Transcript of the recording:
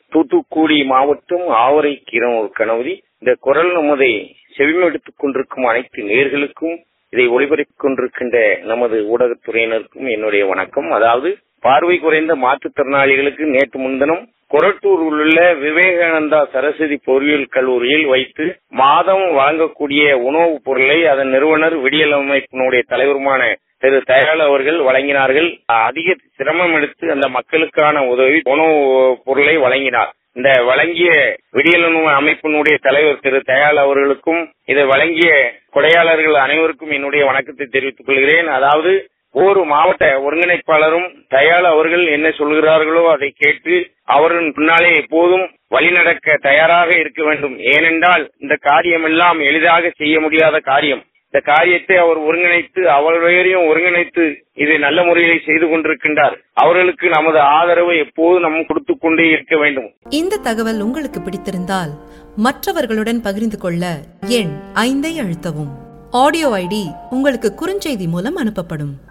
தூத்துக்குடி மாவட்டம் ஆவரை கிரணூர் கணவதி இந்த குரல் நமதை செவிமெடுத்துக் கொண்டிருக்கும் அனைத்து நேர்களுக்கும் இதை ஒளிபரப்பிக் கொண்டிருக்கின்ற நமது ஊடகத்துறையினருக்கும் என்னுடைய வணக்கம் அதாவது பார்வை குறைந்த மாற்றுத்திறனாளிகளுக்கு நேற்று முன்தினம் கொரட்டூரில் உள்ள விவேகானந்தா சரஸ்வதி பொறியியல் கல்லூரியில் வைத்து மாதம் வழங்கக்கூடிய உணவுப் பொருளை அதன் நிறுவனர் விடியல் அமைப்பினுடைய தலைவருமான திரு தயாள் அவர்கள் வழங்கினார்கள் அதிக சிரமம் எடுத்து அந்த மக்களுக்கான உதவி உணவு பொருளை வழங்கினார் இந்த வழங்கிய விடியல் அமைப்பினுடைய தலைவர் திரு தயாள் அவர்களுக்கும் இதை வழங்கிய கொடையாளர்கள் அனைவருக்கும் என்னுடைய வணக்கத்தை தெரிவித்துக் கொள்கிறேன் அதாவது ஒவ்வொரு மாவட்ட ஒருங்கிணைப்பாளரும் தயாள் அவர்கள் என்ன சொல்கிறார்களோ அதை கேட்டு அவரின் பின்னாலே எப்போதும் வழிநடக்க தயாராக இருக்க வேண்டும் ஏனென்றால் இந்த காரியம் எல்லாம் எளிதாக செய்ய முடியாத காரியம் இந்த காரியத்தை அவர் ஒருங்கிணைத்து அவர்களையும் ஒருங்கிணைத்து இதை நல்ல முறையில் செய்து கொண்டிருக்கின்றார் அவர்களுக்கு நமது ஆதரவை எப்போதும் நாம் கொடுத்து கொண்டே இருக்க வேண்டும் இந்த தகவல் உங்களுக்கு பிடித்திருந்தால் மற்றவர்களுடன் பகிர்ந்து கொள்ள எண் ஐந்தை அழுத்தவும் ஆடியோ ஐடி உங்களுக்கு குறுஞ்செய்தி மூலம் அனுப்பப்படும்